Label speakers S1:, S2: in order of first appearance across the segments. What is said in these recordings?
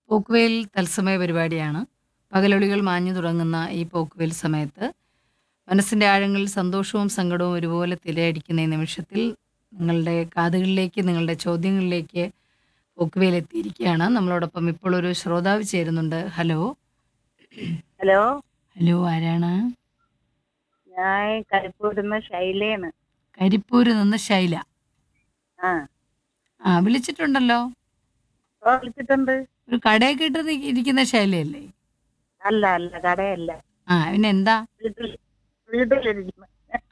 S1: പോക്കുവെയിൽ തത്സമയ പരിപാടിയാണ്. പകലൊളികൾ മാഞ്ഞു തുടങ്ങുന്ന ഈ പോക്കുവെയിൽ സമയത്ത് മനസ്സിന്റെ ആഴങ്ങളിൽ സന്തോഷവും സങ്കടവും ഒരുപോലെ തിരയടിക്കുന്ന ഈ നിമിഷത്തിൽ നിങ്ങളുടെ കാതുകളിലേക്ക്, നിങ്ങളുടെ ചോദ്യങ്ങളിലേക്ക് പോക്കുവെയിൽ എത്തിയിരിക്കുകയാണ്. നമ്മളോടൊപ്പം ഇപ്പോൾ ഒരു ശ്രോതാവ് ചേരുന്നുണ്ട്. ഹലോ.
S2: ഹലോ
S1: ഹലോ ആരാണ്?
S2: ഞാൻ കരിപ്പൂരിന്ന് ഷൈലയാണ്
S1: കരിപ്പൂര് നിന്ന് ശൈല.
S2: ആ
S1: ആ വിളിച്ചിട്ടുണ്ടല്ലോ.
S2: ഓ വിളിച്ചിട്ടുണ്ട്
S1: ഒരു കടയൊക്കെ ഇട്ട് നി- ഇരിക്കുന്ന ശൈലയല്ലേ?
S2: അല്ല അല്ല കടയല്ല
S1: ആ പിന്നെ എന്താ?
S2: വീട്ടിൽ വീട്ടിലിരിക്കുന്നു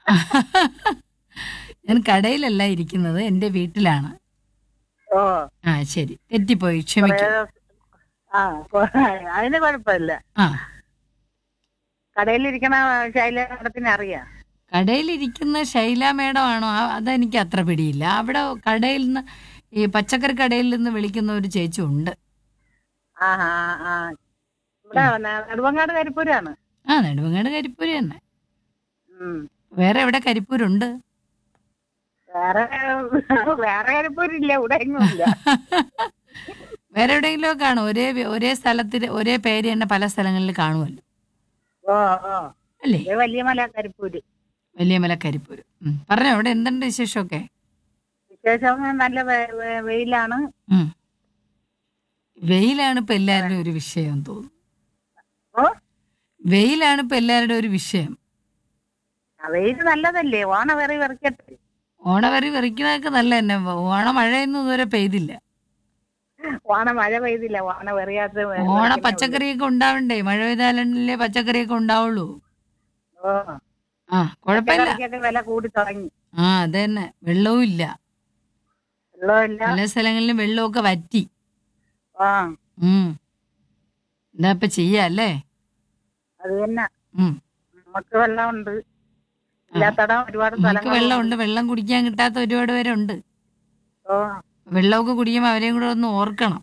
S1: ഞാൻ കടയിലല്ല ഇരിക്കുന്നത്. എൻ്റെ വീട്ടിലാണ്.
S2: ഓ
S1: ആ ശരി. തെറ്റിപ്പോയി.
S2: കുറേ
S1: ക്ഷമിക്കൂ.
S2: ദിവസം- ആ കൊ- അതിന് കുഴപ്പമില്ല
S1: ആ
S2: കടയിലിരിക്കണ ശൈല നടത്തിന് അറിയാം
S1: കടയിലിരിക്കുന്ന ശൈല മേഡം ആണോ ആ, അതെനിക്ക് അത്ര പിടിയില്ല അവിടെ കടയിൽ നിന്ന് ഈ പച്ചക്കറി കടയിൽ നിന്ന് വിളിക്കുന്ന ഒരു ചേച്ചി ഉണ്ട്
S2: ആ ആ ആ ഇവിടെ ന- നെടുമങ്ങാട് കരിപ്പൂരാണ്
S1: ആ നെടുമങ്ങാട് കരിപ്പൂര് തന്നെ
S2: ഉം.
S1: വേറെ എവിടെ കരിപ്പൂരുണ്ട്
S2: വേറെ വേറെ കരിപ്പൂരില്ല ഇവിടെ എങ്ങും ഇല്ല
S1: വേറെ എവിടെയെങ്കിലും കാണും ഒരേ വി- ഒരേ സ്ഥലത്തിൽ ഒരേ പേര് തന്നെ പല സ്ഥലങ്ങളിൽ കാണുമല്ലോ
S2: ഓ ഓ
S1: അല്ലേ
S2: ഇത് വലിയ മല കരിപ്പൂര്
S1: വലിയ മല കരിപ്പൂര് ഉം. പറഞ്ഞോ അവിടെ എന്തുണ്ട് വിശേഷമൊക്കെ
S2: വിശേഷം നല്ല വെ- വെ- വെയിലാണ്
S1: ഉം. വെയിലാണ് ഇപ്പൊ എല്ലാവരുടെയും ഒരു വിഷയം തോന്നുന്നു
S2: ഓ
S1: വെയിലാണ് ഇപ്പൊ എല്ലാവരുടെയും ഒരു വിഷയം
S2: ആ, വെയില് നല്ലതല്ലേ ഓണ വെറി വെറിക്കട്ടെ
S1: ഓണവരി വെറിക്കുന്നതൊക്കെ നല്ല തന്നെ ഓണ മഴയൊന്നും ഇതുവരെ പെയ്തില്ല
S2: ഓണ മഴ പെയ്തില്ല ഓണ വെറിയാത്ത വെ-
S1: ഓണ
S2: വെറിക്കുന്നേ ഉള്ളൂ.
S1: പച്ചക്കറിയൊക്കെ ഉണ്ടാവണ്ടേ മഴ പെയ്താലല്ലേ പച്ചക്കറിയൊക്കെ ഉണ്ടാവുള്ളൂ
S2: ഓ
S1: ആ കുഴപ്പമില്ല
S2: പച്ചക്കറിക്കൊക്കെ വില കൂടി തുടങ്ങി
S1: ആ അത് തന്നെ വെള്ളവും ഇല്ല
S2: വെള്ളമില്ല
S1: പല സ്ഥലങ്ങളിലും വെള്ളമൊക്കെ വറ്റി
S2: ആ
S1: ഉം എന്താ ഇപ്പൊ ചെയ്യാല്ലേ
S2: അത് തന്നെ
S1: ഉം
S2: നമുക്ക് വെള്ളമുണ്ട് ഇല്ലാത്തടം ഒരുപാട്
S1: നമുക്ക്
S2: സ്ഥലങ്ങളുണ്ട്.
S1: വെള്ളമുണ്ട് വെള്ളം കുടിക്കാൻ കിട്ടാത്ത ഒരുപാട് പേരുണ്ട്
S2: ഓ
S1: വെള്ളമൊക്കെ കുടിക്കുമ്പോൾ അവരെയും കൂടെ ഒന്ന് ഓർക്കണം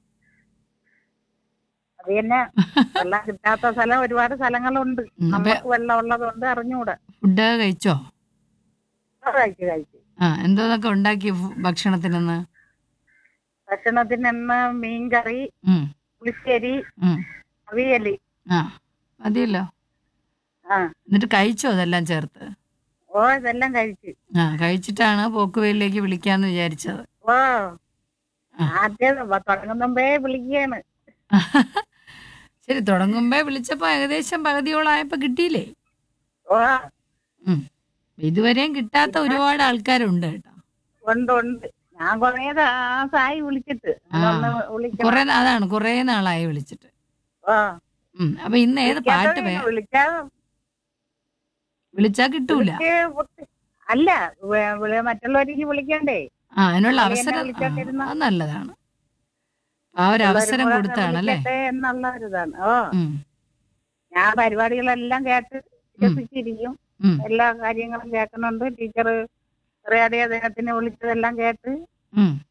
S2: അത് തന്നെ വെള്ളം കിട്ടാത്ത സ്ഥലം ഒരുപാട് സ്ഥലങ്ങളുണ്ട്
S1: ഉം, അപ്പൊ
S2: നമുക്ക് വെള്ളം ഉള്ളതുകൊണ്ട് അറിഞ്ഞൂടാ
S1: ഫുഡൊക്കെ കഴിച്ചോ
S2: ആ, കഴിച്ചു കഴിച്ചു
S1: ആ എന്തോന്നൊക്കെ ഉണ്ടാക്കി ഫു- ഭക്ഷണത്തിനെന്ന്
S2: ഭക്ഷണത്തിന് ഇന്ന് മീൻകറി
S1: ഉം
S2: പുളിശ്ശേരി
S1: ഉം
S2: അവിയല്
S1: ആ മതിയല്ലോ
S2: ആ
S1: എന്നിട്ട് കഴിച്ചോ അതെല്ലാം ചേർത്ത്
S2: ഓ ഇതെല്ലാം കഴിച്ചു
S1: ആ കഴിച്ചിട്ടാണ് പോക്കുവെയിലേക്ക് വിളിക്കാന്ന് വിചാരിച്ചത്
S2: ഓ
S1: ആ.
S2: ആദ്യം വ- തുടങ്ങുന്ന മുമ്പേ വിളിക്കുകയാണ്
S1: ശരി തുടങ്ങുമ്പോ വിളിച്ചപ്പോ ഏകദേശം പകുതിയോളായപ്പോ കിട്ടിയില്ലേ
S2: ഓ
S1: ഉം. ഇതുവരെയും കിട്ടാത്ത ഒരുപാട് ആൾക്കാരുണ്ട് കേട്ടോ
S2: ഉണ്ട് ഉണ്ട് ഞാൻ കൊറേ ദിവസമായി വിളിച്ചിട്ട്
S1: ആ.
S2: ഒന്ന് വിളിക്കണം
S1: കുറെ അതാണ് കുറെ നാളായി വിളിച്ചിട്ട്
S2: ഓ
S1: ഉം. അപ്പൊ ഇന്ന് ഏത് പാട്ട് വേ
S2: വിളിക്കാൻ
S1: വിളിച്ചാ കിട്ടൂല
S2: വിളിച്ച് പൊട്ടി- അല്ല വേ- വിളി- മറ്റുള്ളവർക്ക് വിളിക്കണ്ടേ
S1: ആ അതിനുള്ള
S2: വിളി എന്നെ
S1: അവസരം ആ,
S2: വിളിച്ചോണ്ടിരുന്ന.
S1: അത് നല്ലതാണ് ആ ഒരു അവസരം
S2: ഉള്ളവരും കൂടെ
S1: കൊടുത്താണല്ലേ
S2: വിളിക്കട്ടെ എന്നുള്ള ഒരിതാണ് ഓ
S1: ഉം.
S2: ഞാൻ പരിപാടികളെല്ലാം കേട്ട് രസിച്ചിരിക്കും
S1: ഉം.
S2: എല്ലാ കാര്യങ്ങളും കേൾക്കുന്നുണ്ട് ടീച്ചർ റേഡിയോ അദ്ദേഹത്തിനെ വിളിച്ചതെല്ലാം കേട്ട്
S1: ഉം.